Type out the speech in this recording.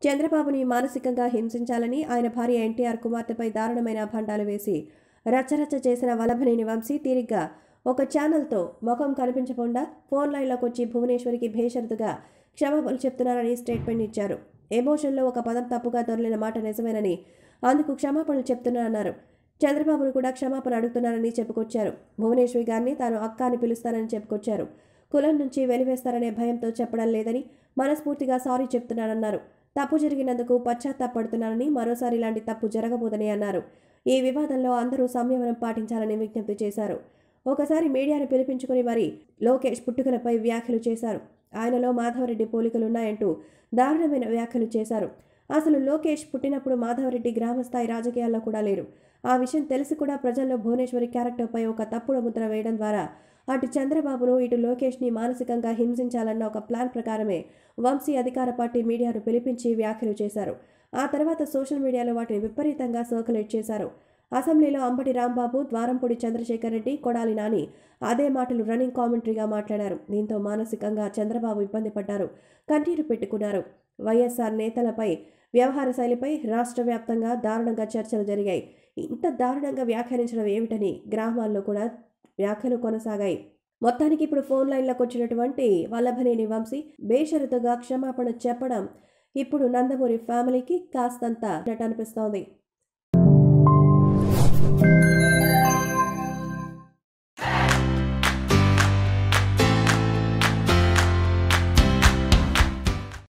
చంద్రబాబుని మానసికంగా హింసించాలని ఆయన భార్య ఎన్టీఆర్ కుమార్తెపై దారుణమైన అభండాలు వేసి రచ్చరచ్చ చేసిన వల్లభనేని వంశీ తీరిగ్గా ఒక ఛానల్తో ముఖం కనిపించకుండా ఫోన్ లైన్లోకి వచ్చి భువనేశ్వరికి భేషరతుగా క్షమాపణలు చెప్తున్నారని స్టేట్మెంట్ ఇచ్చారు ఎమోషన్లో ఒక పదం తప్పుగా దొరికిన మాట నిజమేనని అందుకు క్షమాపణలు చెప్తున్నారన్నారు చంద్రబాబును కూడా క్షమాపణ అడుగుతున్నారని చెప్పుకొచ్చారు భువనేశ్వరి గారిని తాను అక్క అని పిలుస్తానని చెప్పుకొచ్చారు కులం నుంచి వెలివేస్తారనే భయంతో చెప్పడం లేదని మనస్ఫూర్తిగా సారీ చెప్తున్నానన్నారు తప్పు జరిగినందుకు పశ్చాత్తాపడుతున్నానని మరోసారి ఇలాంటి తప్పు జరగబోదని అన్నారు ఈ వివాదంలో అందరూ సంయమనం పాటించాలని విజ్ఞప్తి చేశారు ఒకసారి మీడియాను పిలిపించుకుని మరి లోకేష్ పుట్టుకలపై వ్యాఖ్యలు చేశారు ఆయనలో మాధవరెడ్డి పోలికలున్నాయంటూ దారుణమైన వ్యాఖ్యలు చేశారు అసలు లోకేష్ పుట్టినప్పుడు మాధవరెడ్డి గ్రామస్థాయి రాజకీయాల్లో కూడా లేరు ఆ విషయం తెలిసి కూడా ప్రజల్లో భువనేశ్వరి క్యారెక్టర్పై ఒక తప్పుడు ముద్ర వేయడం ద్వారా అటు చంద్రబాబును ఇటు లోకేష్ని మానసికంగా హింసించాలన్న ఒక ప్లాన్ ప్రకారమే వంశీ అధికార పార్టీ మీడియాను పిలిపించి వ్యాఖ్యలు చేశారు ఆ తర్వాత సోషల్ మీడియాలో వాటిని విపరీతంగా సర్క్యులేట్ చేశారు అసెంబ్లీలో అంబటి రాంబాబు ద్వారంపూడి చంద్రశేఖర్ రెడ్డి కొడాలి నాని అదే మాటలు రన్నింగ్ కామెంటరీగా మాట్లాడారు దీంతో మానసికంగా చంద్రబాబు ఇబ్బంది పడ్డారు కన్నీరు పెట్టుకున్నారు వైఎస్ఆర్ నేతలపై వ్యవహార శైలిపై రాష్ట్ర వ్యాప్తంగా దారుణంగా చర్చలు జరిగాయి ఇంత దారుణంగా వ్యాఖ్యానించడం ఏమిటని గ్రామాల్లో కూడా వ్యాఖ్యలు కొనసాగాయి మొత్తానికి ఇప్పుడు ఫోన్ లైన్లోకి వచ్చినటువంటి వల్లభనేని వంశీ బేషరతుగా క్షమాపణ చెప్పడం ఇప్పుడు నందమూరి ఫ్యామిలీకి కాస్తంత అనిపిస్తోంది